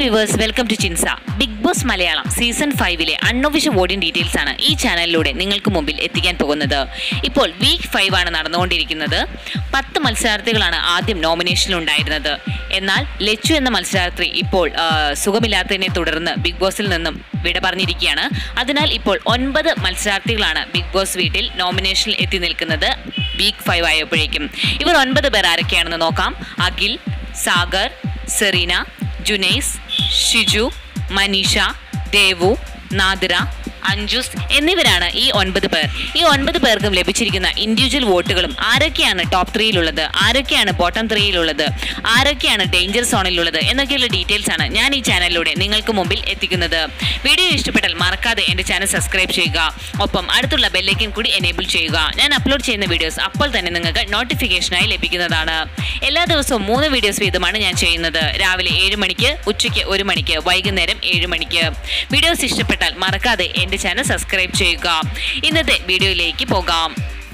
viewers welcome to ചിൻസ Bigg Boss Malayalam season ഫൈവിലെ unofficial voting details ആണ് ഈ ചാനലിലൂടെ നിങ്ങൾക്ക് മുമ്പിൽ എത്തിക്കാൻ പോകുന്നത് ഇപ്പോൾ വീക്ക് ഫൈവ് ആണ് നടന്നുകൊണ്ടിരിക്കുന്നത് പത്ത് മത്സരാർത്ഥികളാണ് ആദ്യം നോമിനേഷനിൽ ഉണ്ടായിരുന്നത് എന്നാൽ ലച്ചു എന്ന മത്സരാർത്ഥി ഇപ്പോൾ ആ, സുഖമില്ലാത്തതിനെ തുടർന്ന് ബിഗ് ബോസിൽ നിന്നും വിട പറഞ്ഞിരിക്കുകയാണ് അതിനാൽ ഇപ്പോൾ ഒൻപത് മത്സരാർത്ഥികളാണ് ബിഗ് ബോസ് വീട്ടിൽ നോമിനേഷനിൽ എത്തി നിൽക്കുന്നത് വീക്ക് ഫൈവ് ആയപ്പോഴേക്കും ഇവർ ഒൻപത് പേർ ആരൊക്കെയാണെന്ന് നോക്കാം അഖിൽ സാഗർ സെറീന ജുനൈസ് ഷിജു മനീഷ ദേവു നാദിറ അഞ്ജുസ് എന്നിവരാണ് ഈ ഒൻപത് പേർ ഈ ഒൻപത് പേർക്കും ലഭിച്ചിരിക്കുന്ന ഇൻഡിവിജ്വൽ വോട്ടുകളും ആരൊക്കെയാണ് ടോപ്പ് ത്രീയിലുള്ളത് ആരൊക്കെയാണ് ബോട്ടം ത്രീയിലുള്ളത് ആരൊക്കെയാണ് ഡേഞ്ചർ സോണിലുള്ളത് എന്നൊക്കെയുള്ള ഡീറ്റെയിൽസ് ആണ് ഞാൻ ഈ ചാനലിലൂടെ നിങ്ങൾക്ക് മുമ്പിൽ എത്തിക്കുന്നത് വീഡിയോ ഇഷ്ടപ്പെട്ടാൽ മറക്കാതെ എൻ്റെ ചാനൽ സബ്സ്ക്രൈബ് ചെയ്യുക ഒപ്പം അടുത്തുള്ള ബെല്ലൈക്കൻ കൂടി എനേബിൾ ചെയ്യുക ഞാൻ അപ്ലോഡ് ചെയ്യുന്ന വീഡിയോസ് അപ്പോൾ തന്നെ നിങ്ങൾക്ക് നോട്ടിഫിക്കേഷനായി ലഭിക്കുന്നതാണ് എല്ലാ ദിവസവും മൂന്ന് വീഡിയോസ് വീതമാണ് ഞാൻ ചെയ്യുന്നത് രാവിലെ ഏഴ് മണിക്ക് ഉച്ചയ്ക്ക് ഒരു മണിക്ക് വൈകുന്നേരം ഏഴ് മണിക്ക് വീഡിയോസ് ഇഷ്ടപ്പെട്ടാൽ മറക്കാതെ എൻ്റെ ചാനൽ സബ്സ്ക്രൈബ് ചെയ്യുക ഇന്നത്തെ വീഡിയോയിലേക്ക് പോകാം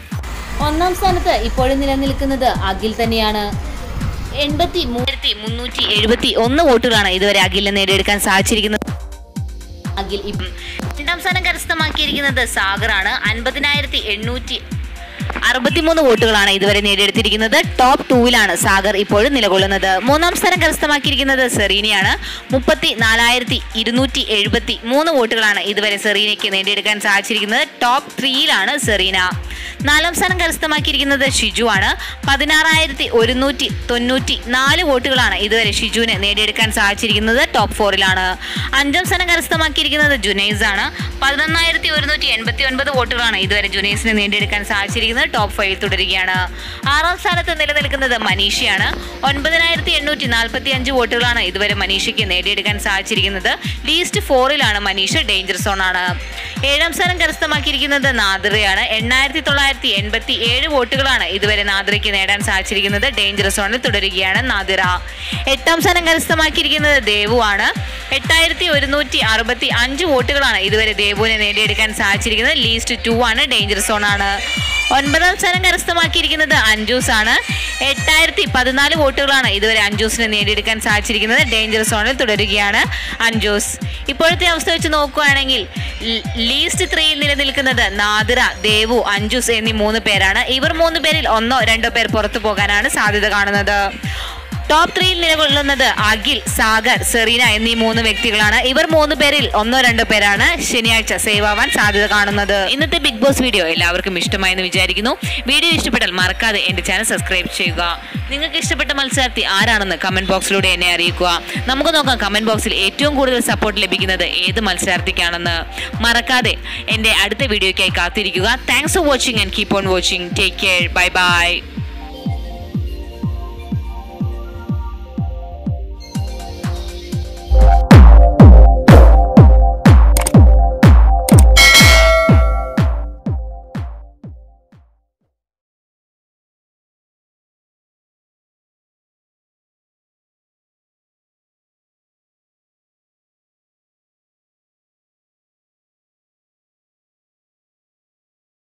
ഒന്നാം സ്ഥാനത്ത് ഇപ്പോഴും നിലനിൽക്കുന്നത് അഖിൽ തന്നെയാണ് എൺപത്തി മൂവായിരത്തി മുന്നൂറ്റി എഴുപത്തി ഒന്ന് വോട്ടുകളാണ് ഇതുവരെ അഖിലിന് നേടിയെടുക്കാൻ സാധിച്ചിരിക്കുന്നത് അഖിൽ ഇപ്പം രണ്ടാം സ്ഥാനം കരസ്ഥമാക്കിയിരിക്കുന്നത് സാഗറാണ് അൻപതിനായിരത്തി എണ്ണൂറ്റി അറുപത്തിമൂന്ന് വോട്ടുകളാണ് ഇതുവരെ നേടിയെടുത്തിരിക്കുന്നത് ടോപ്പ് ടൂവിലാണ് സാഗർ ഇപ്പോഴും നിലകൊള്ളുന്നത് മൂന്നാം സ്ഥാനം കരസ്ഥമാക്കിയിരിക്കുന്നത് സെറീനയാണ് മുപ്പത്തി നാലായിരത്തി ഇരുന്നൂറ്റി എഴുപത്തി മൂന്ന് വോട്ടുകളാണ് ഇതുവരെ സെറീനയ്ക്ക് നേടിയെടുക്കാൻ സാധിച്ചിരിക്കുന്നത് ടോപ്പ് ത്രീയിലാണ് സെറീന നാലാം സ്ഥാനം കരസ്ഥമാക്കിയിരിക്കുന്നത് ഷിജു ആണ് പതിനാറായിരത്തി ഒരുന്നൂറ്റി തൊണ്ണൂറ്റി നാല് വോട്ടുകളാണ് ഇതുവരെ ഷിജുവിന് നേടിയെടുക്കാൻ സാധിച്ചിരിക്കുന്നത് ടോപ്പ് ഫോറിലാണ് അഞ്ചാം സ്ഥാനം കരസ്ഥമാക്കിയിരിക്കുന്നത് ജുനൈസ് ആണ് പതിനൊന്നായിരത്തി ഒരുന്നൂറ്റി എൺപത്തി ഒൻപത് വോട്ടുകളാണ് ഇതുവരെ ജുനൈസിന് നേടിയെടുക്കാൻ സാധിച്ചിരിക്കുന്നത് ടോപ്പ് ഫൈവിൽ തുടരുകയാണ് ആറാം സ്ഥാനത്ത് നിലനിൽക്കുന്നത് മനീഷയാണ് ഒൻപതിനായിരത്തി എണ്ണൂറ്റി നാൽപ്പത്തി അഞ്ച് വോട്ടുകളാണ് ഇതുവരെ മനീഷയ്ക്ക് നേടിയെടുക്കാൻ സാധിച്ചിരിക്കുന്നത് ലീസ്റ്റ് ഫോറിലാണ് മനീഷ ഡേഞ്ചർ സോൺ ആണ് ഏഴാം സ്ഥാനം കരസ്ഥമാക്കിയിരിക്കുന്നത് നാദിറയാണ് എണ്ണായിരത്തി തൊള്ളായിരത്തി എൺപത്തി ഏഴ് വോട്ടുകളാണ് ഇതുവരെ നാദിറയ്ക്ക് നേടാൻ സാധിച്ചിരിക്കുന്നത് ഡേഞ്ചർ സോണിൽ തുടരുകയാണ് നാദിറ എട്ടാം സ്ഥാനം കരസ്ഥമാക്കിയിരിക്കുന്നത് ദേവു ആണ് എട്ടായിരത്തി ഒരുന്നൂറ്റി അറുപത്തി അഞ്ച് വോട്ടുകളാണ് ഇതുവരെ ദേവുവിനെ നേടിയെടുക്കാൻ സാധിച്ചിരിക്കുന്നത് ലീസ്റ്റ് ടു ആണ് ഡേഞ്ചർ സോൺ ആണ് ഒൻപതാം സ്ഥാനം കരസ്ഥമാക്കിയിരിക്കുന്നത് അഞ്ജൂസ് ആണ് എട്ടായിരത്തി പതിനാല് വോട്ടുകളാണ് ഇതുവരെ അഞ്ജൂസിനെ നേടിയെടുക്കാൻ സാധിച്ചിരിക്കുന്നത് ഡേഞ്ചർ സോണിൽ തുടരുകയാണ് അഞ്ജൂസ് ഇപ്പോഴത്തെ അവസ്ഥ വെച്ച് നോക്കുകയാണെങ്കിൽ ലീ- ലീസ്റ്റ് ത്രീയിൽ നിലനിൽക്കുന്നത് നാദിറ ദേവു അഞ്ജൂസ് എന്നീ മൂന്ന് പേരാണ് ഇവർ മൂന്ന് പേരിൽ ഒന്നോ രണ്ടോ പേർ പുറത്തു പോകാനാണ് സാധ്യത കാണുന്നത് ടോപ്പ് ത്രീയിൽ നിലകൊള്ളുന്നത് അഖിൽ സാഗർ സെറീന എന്നീ മൂന്ന് വ്യക്തികളാണ് ഇവർ മൂന്ന് പേരിൽ ഒന്നോ രണ്ടോ പേരാണ് ശനിയാഴ്ച സേവ് ആവാൻ സാധ്യത കാണുന്നത് ഇന്നത്തെ ബിഗ് ബോസ് വീഡിയോ എല്ലാവർക്കും ഇഷ്ടമായെന്ന് വിചാരിക്കുന്നു വീഡിയോ ഇഷ്ടപ്പെട്ടാൽ മറക്കാതെ എന്റെ ചാനൽ സബ്സ്ക്രൈബ് ചെയ്യുക നിങ്ങൾക്ക് ഇഷ്ടപ്പെട്ട മത്സരാർത്ഥി ആരാണെന്ന് കമന്റ് ബോക്സിലൂടെ എന്നെ അറിയിക്കുക നമുക്ക് നോക്കാം കമന്റ് ബോക്സിൽ ഏറ്റവും കൂടുതൽ സപ്പോർട്ട് ലഭിക്കുന്നത് ഏത് മത്സരാർത്ഥിക്കാണെന്ന് മറക്കാതെ എന്റെ അടുത്ത വീഡിയോയ്ക്കായി കാത്തിരിക്കുക thanks for watching and keep on watching take care bye by